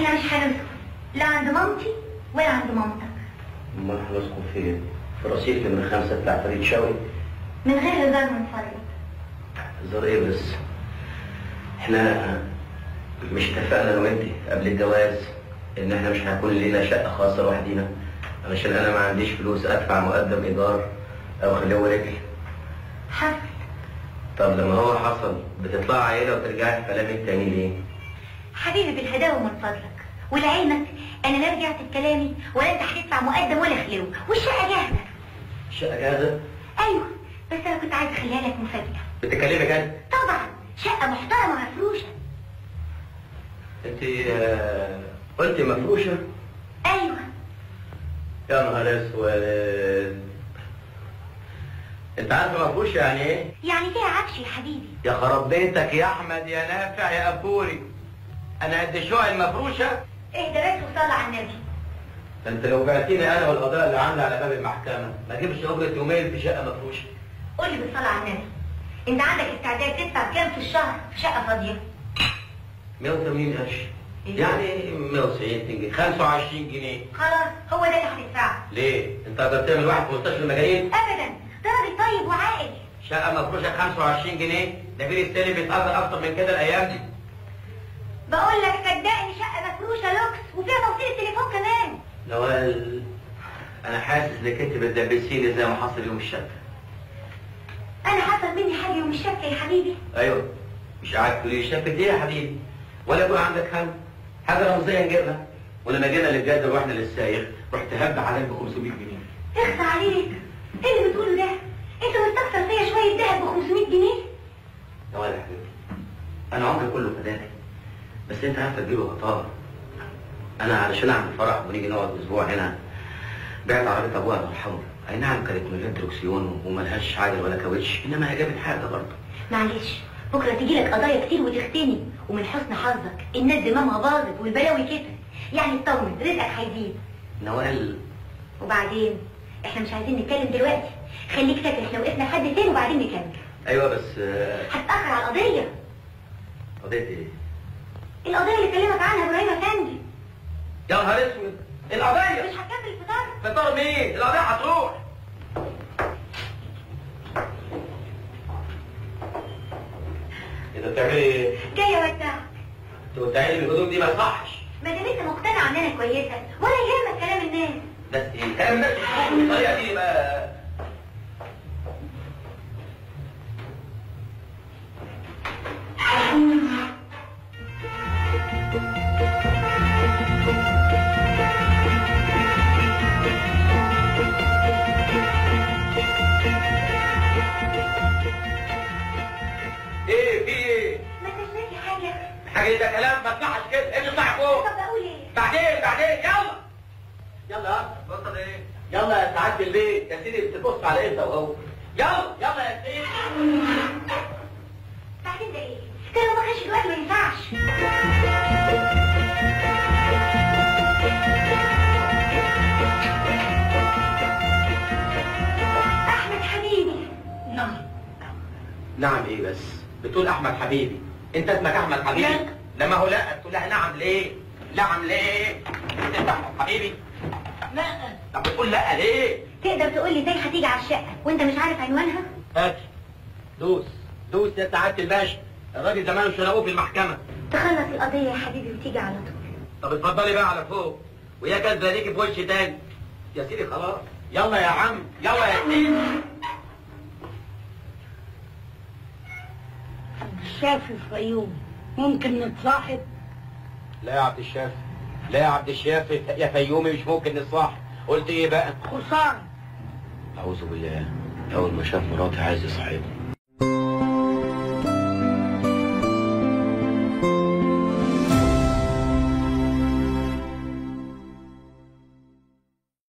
احنا مش هنسكت لا عند مامتي ولا عند مامتك ما هنسكن فين؟ في رصيف نمرة خمسة بتاع فريد شوقي من غير هزار من فضلك هزار ايه بس؟ احنا مش اتفقنا انا وانت قبل الجواز ان احنا مش هيكون لينا شقة خاصة لوحدينا علشان انا ما عنديش فلوس ادفع مقدم ايجار او خليه رجل حصل طب لما هو حصل بتطلع عيلة وترجعي في كلامك تاني ليه؟ حبيبي بالهداوة من فضلك ولعلمك انا لا رجعت بكلامي ولا انت هتدفع مقدم ولا خلو والشقة جاهزة الشقة جاهزة؟ ايوه بس انا كنت عايز اخليها لك مفاجأة بتتكلمي جد؟ طبعا شقة محترمة مفروشة انت آه، قلت مفروشة؟ ايوه يا نهار اسود انت عارف مفروشة يعني ايه؟ يعني فيها عفش يا حبيبي يا خراب بيتك يا احمد يا نافع يا ابوري انا قد شوق المفروشة اهدى بس وصلي على النبي ده انت لو بعتني انا والقضاء اللي عندي على باب المحكمة ما اجيبش اجرة يومين في شقة مفروشة قولي بالصلاة على النبي انت عندك استعداد تدفع كام في الشهر في شقة فاضية 180 قرش إيه؟ يعني 190 جنيه 25 جنيه خلاص هو ده اللي هتدفعه ليه؟ انت قدرت تعمل واحد في مستشفى المجانين؟ ابدا ده راجل طيب وعاقل شقة مفروشة 25 جنيه ده غير السالي بيتأجر أكتر من كده الأيام دي بقول لك صدقني شقة مفروشة لوكس وفيها توصيل التليفون كمان نوال أنا حاسس إنك أنت بتدبسيني زي ما حصل يوم الشك انا حصل مني حاجة يوم الشك يا حبيبي أيوه مش قاعد تقولي الشك دي يا حبيبي ولا يكون عندك هم حاجة رمزية نجيبها ولما جينا للجد ورحنا للسايق رحت هب عليك ب 500 جنيه اخفى عليك ايه اللي بتقوله ده انت مستكثر فيا شوية دهب ب 500 جنيه نوال يا حبيبي أنا عمري كله فداك بس أنت عارفة تجيبه غطاء أنا علشان أعمل فرح ونيجي نقعد أسبوع هنا بعت عربية أبوها الله يرحمه أي نعم كانت من غير دركسيون وملهاش عجل ولا كاوتش إنما هي جابت حاجة برضه معلش بكرة تيجي لك قضايا كتير وتختني ومن حسن حظك الناس دماغها باظت والبلاوي كتر يعني اطمن رزقك هيزيد نوال وبعدين احنا مش عايزين نتكلم دلوقتي خليك فاكر احنا وقفنا لحد فين وبعدين نكمل أيوه بس آه، هتتأخر على القضية قضية إيه؟ القضية اللي كلمك عنها ابراهيم افندي يا نهار اسود مش القضية هتكمل الفطار فطار مين؟ القضية هتروح إذا بتعملي إيه؟ جاية ودعك تودعي لي الهدوم دي ما يصحش ما دام انت مقتنع ان انا كويسة ولا يهمك كلام الناس بس إيه؟ كلام الناس بالطريقة دي بقى ايه في ايه؟ ما تشتكي حاجة حاجة ده كلام ما تسمعش كده ايه اللي بتاعك فوق؟ طب اقول ايه بعدين بعدين يلا يلا بطل ايه يلا يا سعاد البيت يا سيدي بتبص على انت وهو يلا يلا يا سيدي بعدين ده ايه ده لو ما كانش دلوقتي ما ينفعش احمد حبيبي نعم نعم ايه بس بتقول احمد حبيبي انت اسمك احمد حبيبي لا. لما هو لا تقول لها نعم ليه نعم ليه انت احمد حبيبي لا طب بتقول لا ليه تقدر تقول لي ازاي هتيجي على الشقة وانت مش عارف عنوانها هات دوس دوس يا سعاده الباشا الراجل زمانه شنقوه في المحكمه تخلص القضية يا حبيبي وتيجي على طول طب اتفضلي بقى على فوق ويا كانت ليكي في وش تاني يا سيدي خلاص يلا يا عم يلا يا سيدي الشافي فيوم ممكن نتصاحب لا يا عبد الشافي لا يا عبد الشافي يا فيومي مش ممكن نصاح قلت ايه بقى خسارة اعوذ بالله اول ما شاف مراتي عايز يصاحبني